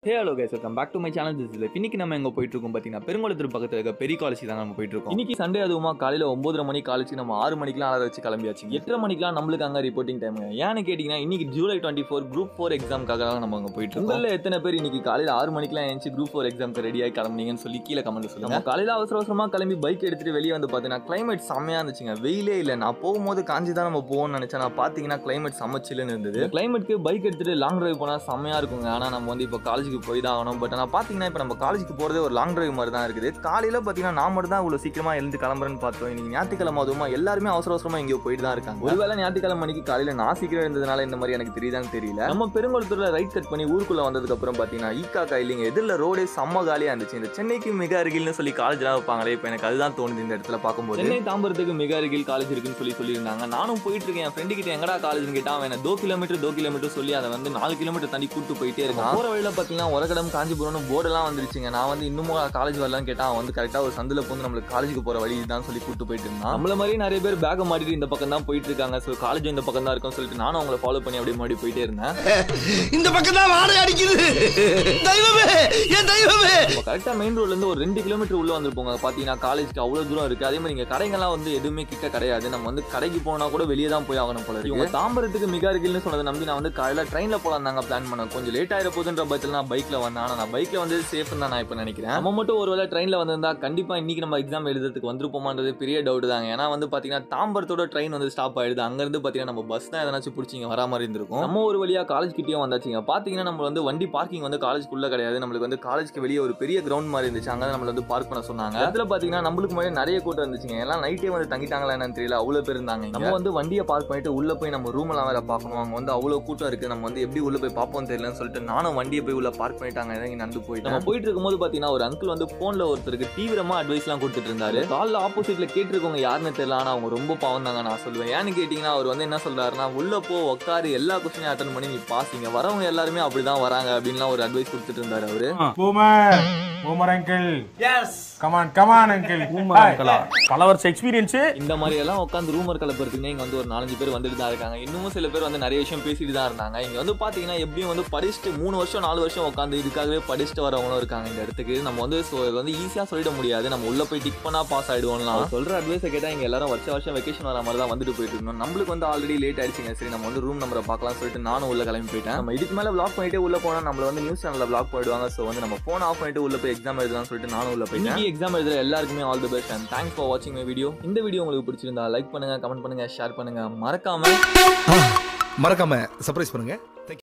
Hey hello guys welcome back to my channel this இல்லை இன்னைக்கு நம்ம எங்க போயிட்டு இருக்கோம் பார்த்தீங்கன்னா பெருங்குளத்தூர் பக்கத்தில் இருக்க பெரிய காலேஜ் தான் நம்ம போயிட்டு இருக்கோம் இன்னைக்கு சண்டே அதுவுமா காலையில் ஒன்பதரை மணி காலேஜ் நம்ம ஆறு மணிக்கெலாம் அலாரம் வச்சு கிளம்பியாச்சு எட்டரை மணிக்கெலாம் நம்மளுக்கு அங்கே ரிப்போர்ட்டிங் டைம் ஏன்னு கேட்டிங்கன்னா இன்னைக்கு July twenty four group four எக்ஸாம்க்காக தான் நம்ம அங்கே போயிட்டு இருக்கோம் உங்களில் எத்தனை பேர் இன்னைக்கு காலையில் ஆறு மணிக்கெலாம் எழுந்து குரூப் ஃபோர் எக்ஸாம்க்கு ரெடியாகி கிளம்புனீங்கன்னு சொல்லி கீழே கமெண்ட் சொல்லுங்க நம்ம காலையில் அவசர அவசரமாக கிளம்பி பைக் எடுத்துட்டு வெளியே வந்து பார்த்தீங்கன்னா கிளைமேட் செம்மையாக இருந்துச்சுங்க வெயிலே இல்லை நான் போகும்போது காஞ்சி தான் நம்ம போகணும்னு நினச்சேன் நான் பார்த்தீங்கன்னா கிளைமேட் செம்மச்சில்லுன்னு இருந்தது கிளைமேட்க்கு பைக் எடுத்துட்டு லாங் டிரைவ் போனால் செம்மையாக இருக்குங்க ஆனால் நம்ம வந்து இப்போ காலேஜுக்கு போய் தான் ஆகணும் பட் ஆனால் பார்த்தீங்கன்னா இப்போ நம்ம காலேஜுக்கு போகிறதே ஒரு லாங் டிரைவ் மாதிரி தான் இருக்குது காலையில் பார்த்தீங்கன்னா நான் மட்டும் தான் இவ்வளோ சீக்கிரமாக எழுந்து கிளம்புறேன்னு பார்த்தோம் இன்னைக்கு ஞாயிற்றுக்கிழமை அதுவுமா எல்லாருமே அவசர அவசரமாக எங்கேயோ போயிட்டு தான் இருக்காங்க ஒருவேளை ஞாயிற்றுக்கிழமை மணிக்கு காலையில் நான் சீக்கிரம் இருந்ததுனால இந்த மாதிரி எனக்கு தெரியுதான்னு தெரியல நம்ம பெருங்குளத்தூரில் ரைட் கட் பண்ணி ஊருக்குள்ள வந்ததுக்கப்புறம் பார்த்தீங்கன்னா ஈக்கா காயிலிங்க எதிரில் ரோடே செம்ம காலியாக இருந்துச்சு இந்த சென்னைக்கு மிக அருகில்னு சொல்லி காலேஜ்லாம் வைப்பாங்களே இப்போ எனக்கு அதுதான் தோணுது இந்த இடத்துல பார்க்கும்போது சென்னை தாம்பரத்துக்கு மிக அருகில் காலேஜ் இருக்குன்னு சொல்லி சொல்லியிருந்தாங்க நானும் போயிட்டு இருக்கேன் என் ஃப்ரெண்டு கிட்ட எங்கடா காலேஜ்னு கேட்டா அவன் தோ கிலோமீட்டர் தோ கிலோமீட்டர் சொல்லி அதை வந்து நாலு கிலோமீட்டர் தாண்டி கூட்டு போயிட்டே இருக்கான் போற வழியில பாத்தீங்கன்னா உரகடம் காஞ்சிபுரம்னு போர்டெல்லாம் வந்துருச்சுங்க நான் வந்து இன்னமும் காலேஜ் வரலான்னு கேட்டா அவன் வந்து கரெக்டா ஒரு சந்தில போந்து நம்மளுக்கு காலேஜுக்கு போற வழி தான் சொல்லி கூட்டு போயிட்டு இருந்தான் நம்மள மாதிரி நிறைய பேர் பேக் மாட்டிட்டு இந்த பக்கம் தான் போயிட்டு இருக்காங்க ஸோ காலேஜ் இந்த பக்கம் தான் இருக்கும்னு சொல்லிட்டு நானும் அவங்களை ஃபாலோ பண்ணி அப்படியே மாடி போயிட்டே இருந்தேன் இந்த பக்கம் தான் வாடகை அடிக்குது தெய்வமே என் தெய்வமே நம்ம கரெக்டா மெயின் ரோட்ல இருந்து ஒரு ரெண்டு கிலோமீட்டர் உள்ள வந்திருப்போங்க பாத்தீங்கன்னா காலேஜ்க்கு அவ்வளவு தூரம் இருக்கு அதே மாதிரி இங்க கடைகள்லாம் வந்து எதுவுமே கிட்ட கிடையாது நம்ம வந்து கடைக்கு போனா கூட வெளியே தான் போய் ஆகணும் போல இருக்கு இவங்க தாம்பரத்துக்கு மிக அருகில்னு சொன்னதை நம்பி நான் வந்து காலையில ட்ரெயின்ல போலாம் தாங்க பிளான் பண்ணேன் கொஞ்சம் லேட் ஆயிர போதுன்ற பட்சத்தில் நான் பைக்ல வந்தேன் ஆனா நான் பைக்ல வந்து சேஃப் தான் நான் இப்போ நினைக்கிறேன் நம்ம மட்டும் ஒருவேளை ட்ரெயின்ல வந்திருந்தா கண்டிப்பா இன்னைக்கு நம்ம எக்ஸாம் எழுதுறதுக்கு வந்திருப்போமான்றது பெரிய டவுட் தாங்க ஏன்னா வந்து பாத்தீங்கன்னா தாம்பரத்தோட ட்ரெயின் வந்து ஸ்டாப் ஆயிடுது அங்க இருந்து பாத்தீங்கன்னா நம்ம பஸ் தான் எதனாச்சும் பிடிச்சி இங்க வரா மாதிரி இருந்திருக்கும் நம்ம ஒரு வழியா காலேஜ் கிட்டயும் வந்தாச்சுங்க பாத்தீங்கன்னா நம்ம வந்து வண்டி பார்க்கிங் வந்து காலேஜ்க்குள்ள கிடையாது நம்மளுக்கு வந்து காலேஜ்க்கு வெளியே ஒரு பெரிய கிரவுண்ட் மாதிரி இருந்துச்சு அங்க நம்மள வந்து பார்க் பண்ண சொன்னாங்க அதுல பாத்தீங்கன்னா நம்மளுக்கு முன்னாடி நிறைய கூட்டம் இருந்துச்சுங்க எல்லாம் நைட்டே வந்து தங்கிட்டாங்களா என்னன்னு தெரியல அவ்வளவு பேர் இருந்தாங்க இங்க. நம்ம வந்து வண்டியை பார்க் பண்ணிட்டு உள்ள போய் நம்ம ரூம் எல்லாம் வேற பார்க்கணும் அங்க வந்து அவ்வளவு கூட்டம் இருக்கு நம்ம வந்து எப்படி உள்ள போய் பார்ப்போம் தெரியலன்னு சொல்லிட்டு நானும் வண்டியை போய் உள்ள பார்க் பண்ணிட்டாங்க இறங்கி நடந்து போயிட்டு நம்ம போயிட்டு இருக்கும்போது பாத்தீங்கன்னா ஒரு அங்கிள் வந்து போன்ல ஒருத்தருக்கு தீவிரமா அட்வைஸ் எல்லாம் கொடுத்துட்டு இருந்தாரு கால்ல ஆப்போசிட்ல கேட்டிருக்கவங்க யாருன்னு தெரியல ஆனா அவங்க ரொம்ப பாவம் தாங்க நான் சொல்லுவேன் ஏன்னு கேட்டீங்கன்னா அவர் வந்து என்ன சொல்றாருன்னா உள்ள போ உட்காரு எல்லா கொஸ்டினையும் அட்டன் பண்ணி நீ பாசிங்க வரவங்க எல்லாருமே அப்படிதான் வராங்க அப்படின்லாம் ஒரு அட்வைஸ் கொடுத்துட்டு இருந்தாரு அவரு Boomer! Boomer uncle! Yes Come on, come on uncle! Hi. பல வருஷம் எக்ஸ்பீரியன்ஸ் இந்த மாதிரி எல்லாம் உட்காந்து ரூமர் கலப்புறதுக்குன்னு இங்க வந்து ஒரு நாலஞ்சு பேர் வந்துட்டு தான் இருக்காங்க இன்னமும் சில பேர் வந்து நிறைய விஷயம் பேசிட்டு தான் இருந்தாங்க இங்க வந்து பாத்தீங்கன்னா எப்படியும் வந்து படிச்சுட்டு மூணு வருஷம் நாலு வருஷம் உட்காந்து இதுக்காகவே படிச்சுட்டு வரவங்களும் இருக்காங்க இந்த இடத்துக்கு நம்ம வந்து so இது வந்து ஈஸியா சொல்லிட முடியாது நம்ம உள்ள போய் டிக் பண்ணா பாஸ் ஆயிடுவோம்லாம் அவர் சொல்ற அட்வைஸை கேட்டா இங்க எல்லாரும் வருஷம் வருஷம் வெக்கேஷன் வர மாதிரி தான் வந்துட்டு போயிட்டு இருந்தோம் நம்மளுக்கு வந்து ஆல்ரெடி லேட் ஆயிடுச்சுங்க சரி நம்ம வந்து ரூம் நம்பரை பார்க்கலாம் சொல்லிட்டு நானும் உள்ள கிளம்பி போயிட்டேன் நம்ம இதுக்கு மேல vlog பண்ணிட்டே உள்ள போனா நம்மள வந்து நியூஸ் சேனல்ல vlog போயிடுவாங்க சோ வந்து நம்ம போன் ஆஃப் பண்ணிட்டு உள்ள போய் எக்ஸாம் எழுதலாம்னு சொல்லிட்டு நானும் உள்ள போயிட்டேன் இன்னைக்கு எக்ஸாம் எழுதுற எல்லாருக்குமே all the best and thanks for வாட்சிங் மை வீடியோ இந்த வீடியோ உங்களுக்கு பிடிச்சிருந்தா லைக் பண்ணுங்க கமெண்ட் பண்ணுங்க ஷேர் பண்ணுங்க மறக்காம மறக்காம சர்ப்ரைஸ் பண்ணுங்க